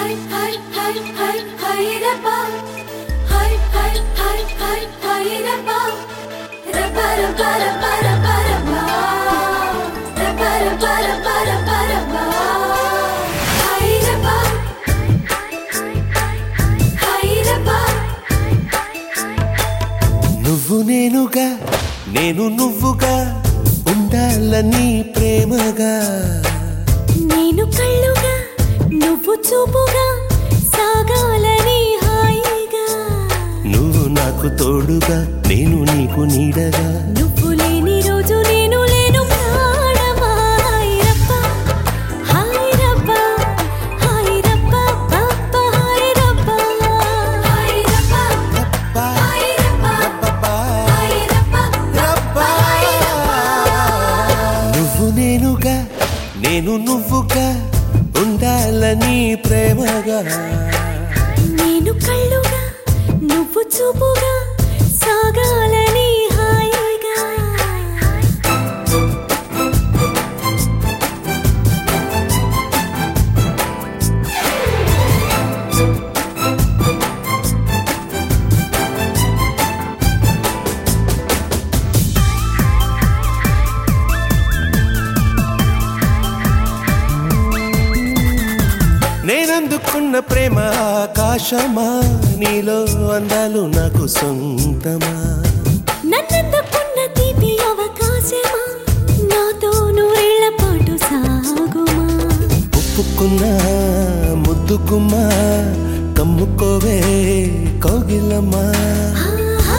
High హై హై హై హైరప్ప హై హై హై హై హైరప్ప రప్ప రప్ప రప్ప రప్ప రప్ప రప్ప రప్ప రప్ప రప్ప రప్ప హైరప్ప హైరప్ప నువ్వు నేనుగా నేను నువ్వుగా ఉండాలని ప్రేమగా నేను కళ్ళుగా నువ్వు చూపుగా సాగాలని హాయిగా నువ్వు నాకు తోడుగా నేను నీకు నీడగా నువ్వు లేని రోజు నేను లేను ప్రాణమా హాయిరప్ప హాయిరప్ప హాయిరప్ప పప్ప హాయిరప్ప హాయిరప్ప రబ్బా, హాయిరప్ప రబ్బబ్బా, హాయిరప్ప రబ్బా. నువ్వు నేనుగా నేను నువ్వుగా ఉండాలని ప్రేమగా నేను కళ్ళుగా నువ్వు చూపుగా సాగాలని హాయిగా నేనందుకున్న ప్రేమ ఆకాశమా నీలో అందాలు నాకు సొంతమా నన్నందుకున్న తీపి అవకాశమా నాతో నూరేళ్ల పాటు సాగుమా ఒప్పుకున్నా ముద్దుకుమ్మా కమ్ముకోవే కౌగిలమ్మా ఆహా.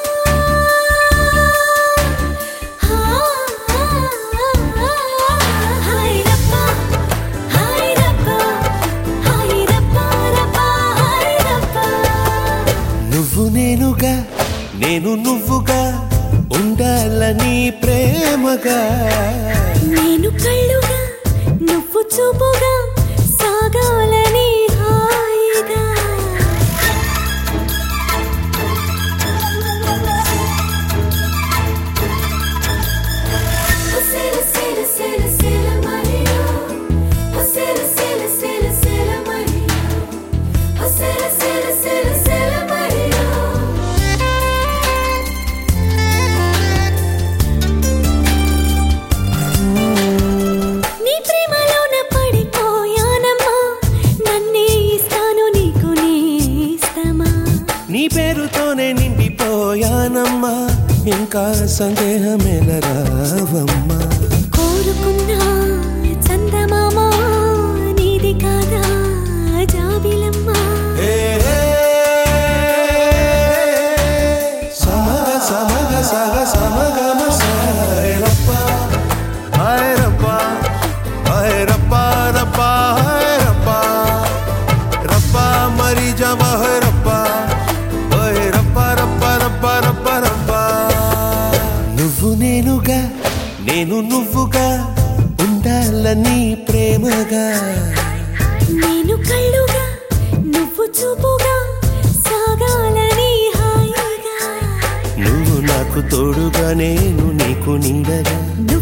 హాయిరప్ప, హాయిరప్ప, హాయిరప్ప, రప్ప, హాయిరప్ప. నువ్వు నేనుగా నేను నువ్వుగా ఉండాలని ప్రేమగా నేను కళ్ళుగా నువ్వు చూపుగా సాగాలని హాయిగా Sela, sela, sela, sela, Maria. Oh, sela, sela, sela, sela, Maria. Oh, sela, sela, sela, sela, Maria. నీ ప్రేమలోన పడిపోయానమ్మా నన్నే ఇస్తాను నీకు నేస్తమా నీ పేరుతోనే నిండిపోయానమ్మా ఇంకా సందేహమేలరావమ్మా కోరుకున్నా చందమామ నీది కాదా జాబిలమ్మా సమగ సమగ సగ సమగమ సాయరప్ప హాయరప్ప హాయరప్ప రప్ప హాయరప్ప రప్ప మరి జమ హాయరప్ప హాయరప్ప రప్ప రప్ప రప్ప రప్ప నువ్వు నేనుగా నేను నువ్వుగా ఉండాలని ప్రేమగా నేను కళ్ళుగా నువ్వు చూపుగా సాగాలని హాయిగా నువ్వు నాకు తోడుగా నేను నీకు నీడగా నువ్వు